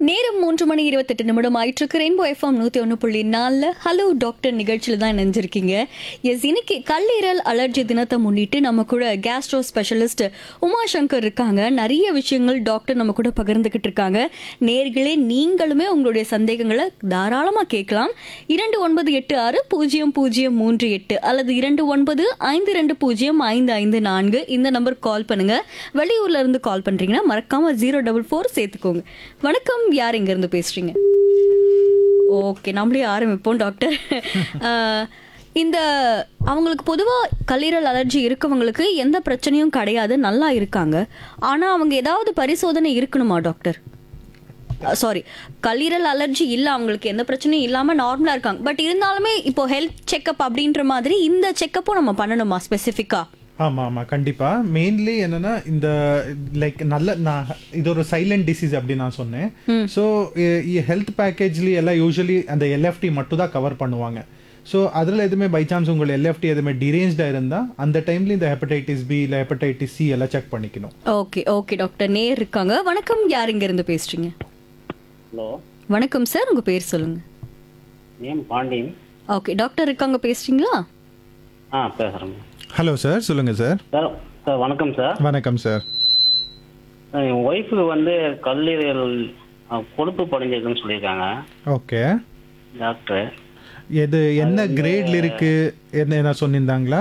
நேரம் மூன்று மணி இருபத்தெட்டு நிமிடம் ஆயிட்டு ரெயின்போ எஃப்எம் நூற்றி ஒன்று புள்ளி நாலில் ஹலோ டாக்டர் நிகழ்ச்சியில் தான் நினைஞ்சிருக்கீங்க எஸ் இன்னைக்கு கல்லீரல் அலர்ஜி தினத்தை முன்னிட்டு நம்ம கூட கேஸ்ட்ரோ ஸ்பெஷலிஸ்ட் உமாசங்கர் இருக்காங்க நிறைய விஷயங்கள் டாக்டர் நம்ம கூட பகிர்ந்துக்கிட்டு இருக்காங்க நேர்களே நீங்களுமே உங்களுடைய சந்தேகங்களை தாராளமாக கேட்கலாம் இரண்டு ஒன்பது எட்டு ஆறு பூஜ்ஜியம் பூஜ்ஜியம் மூன்று எட்டு அல்லது இரண்டு ஒன்பது ஐந்து ரெண்டு பூஜ்ஜியம் ஐந்து ஐந்து நான்கு இந்த நம்பருக்கு கால் பண்ணுங்க வெளியூர்ல இருந்து கால் பண்றீங்கன்னா மறக்காம ஜீரோ டபுள் ஃபோர் சேர்த்துக்கோங்க வணக்கம் யார் இங்க இருந்து பேசுறீங்க ஓகே நம்மளே ஆரம்பிப்போம் டாக்டர் அஹ், இந்த அவங்களுக்கு பொதுவாக கல்லீரல் அலர்ஜி இருக்கவங்களுக்கு எந்த பிரச்சனையும் கிடையாது நல்லா இருக்காங்க ஆனால் அவங்க ஏதாவது பரிசோதனை இருக்கணுமா டாக்டர் சாரி கல்லீரல் அலர்ஜி இல்லை அவங்களுக்கு எந்த பிரச்சனையும் இல்லாமல் நார்மலாக இருக்காங்க பட் இருந்தாலுமே இப்போ ஹெல்த் செக்கப் அப்படின்ற மாதிரி இந்த செக்கப்பும் நம்ம பண்ணணுமா ஸ்பெசிஃபிக்காக ஆமா ஆமா கண்டிப்பா மெயின்லி என்னன்னா இந்த லைக் நல்ல நான் இது ஒரு சைலண்ட் டிசீஸ் அப்படி நான் சொன்னேன் ஸோ ஹெல்த் பேக்கேஜ்ல எல்லாம் யூஸ்வலி அந்த எல்எஃப்டி மட்டும் தான் கவர் பண்ணுவாங்க ஸோ அதில் எதுவுமே பை சான்ஸ் உங்கள் எல்எஃப்டி எதுவுமே டிரேஞ்ச்டாக இருந்தால் அந்த டைம்ல இந்த ஹெப்படைட்டிஸ் பி இல்லை ஹெப்படைட்டிஸ் சி எல்லாம் செக் பண்ணிக்கணும் ஓகே ஓகே டாக்டர் நேர் இருக்காங்க வணக்கம் யார் இங்க இருந்து பேசுறீங்க ஹலோ வணக்கம் சார் உங்க பேர் சொல்லுங்க நேம் பாண்டியன் ஓகே டாக்டர் இருக்காங்க பேசுறீங்களா ஆ பேசுகிறேங்க ஹலோ சார் சொல்லுங்க சார் சார் சார் வணக்கம் சார் வணக்கம் சார் சார், என் ஒய்ஃபுக்கு வந்து கல்லீரல் அ, கொழுப்பு படிஞ்சிருக்குன்னு சொல்லியிருக்காங்க ஓகே டாக்டர் எது என்ன கிரேட்ல இருக்கு என்ன என்ன சொன்னிருந்தாங்களா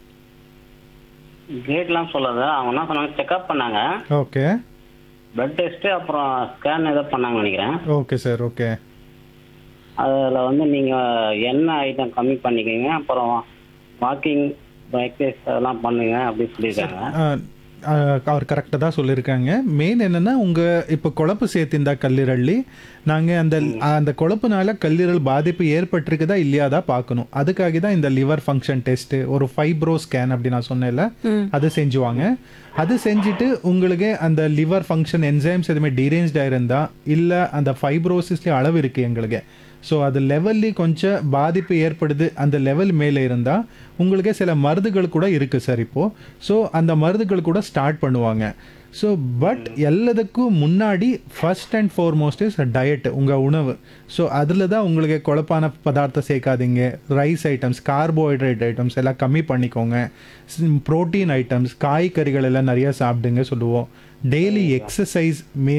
கேட்லாம் சொல்லாத அவங்க என்ன சொன்னாங்க செக்அப் பண்ணாங்க ஓகே பிளட் டெஸ்ட்டு அப்புறம் ஸ்கேன் ஏதோ பண்ணாங்கன்னு நினைக்கிறேன் ஓகே சார் ஓகே அதில் வந்து நீங்கள் எண்ணெய் ஐட்டம் கம்மி பண்ணிக்கோங்க அப்புறம் வாக்கிங் எக்ஸசைஸ் அதெல்லாம் பண்ணுங்க அப்படின்னு சொல்லியிருக்காங்க ஆஹ் ஆஹ் அவர் கரெக்டாக தான் சொல்லியிருக்காங்க மெயின் என்னன்னா உங்க இப்போ குழப்பு சேர்த்திருந்தா கல்லீரல்லி நாங்கள் அந்த அந்த குழப்புனால கல்லீரல் பாதிப்பு ஏற்பட்டிருக்குதா இல்லையாதா பார்க்கணும் அதுக்காக தான் இந்த லிவர் ஃபங்க்ஷன் டெஸ்ட் ஒரு ஃபைப்ரோ ஸ்கேன் அப்படி நான் சொன்னேன்ல அது செஞ்சுவாங்க அது செஞ்சுட்டு உங்களுக்கு அந்த லிவர் ஃபங்க்ஷன் என்சைம்ஸ் எதுவுமே டீரேஞ்ச்டாக இருந்தா இல்லை அந்த ஃபைப்ரோசிஸ்லேயே அளவு இருக்கு எங்களுக்கு ஸோ அது லெவல்லி கொஞ்சம் பாதிப்பு ஏற்படுது அந்த லெவல் மேலே இருந்தால் உங்களுக்கு சில மருந்துகள் கூட இருக்குது சார் இப்போது ஸோ அந்த மருந்துகள் கூட ஸ்டார்ட் பண்ணுவாங்க ஸோ பட் எல்லாத்துக்கும் முன்னாடி first and foremost is diet உங்கள் உணவு ஸோ அதில் தான் உங்களுக்கு குழப்பான பதார்த்தம் சேர்க்காதீங்க ரைஸ் ஐட்டம்ஸ் கார்போஹைட்ரேட் ஐட்டம்ஸ் எல்லாம் கம்மி பண்ணிக்கோங்க ப்ரோட்டீன் ஐட்டம்ஸ் காய்கறிகள் எல்லாம் நிறைய சாப்பிடுங்க சொல்லுவோம் டெய்லி எக்ஸசைஸ் மே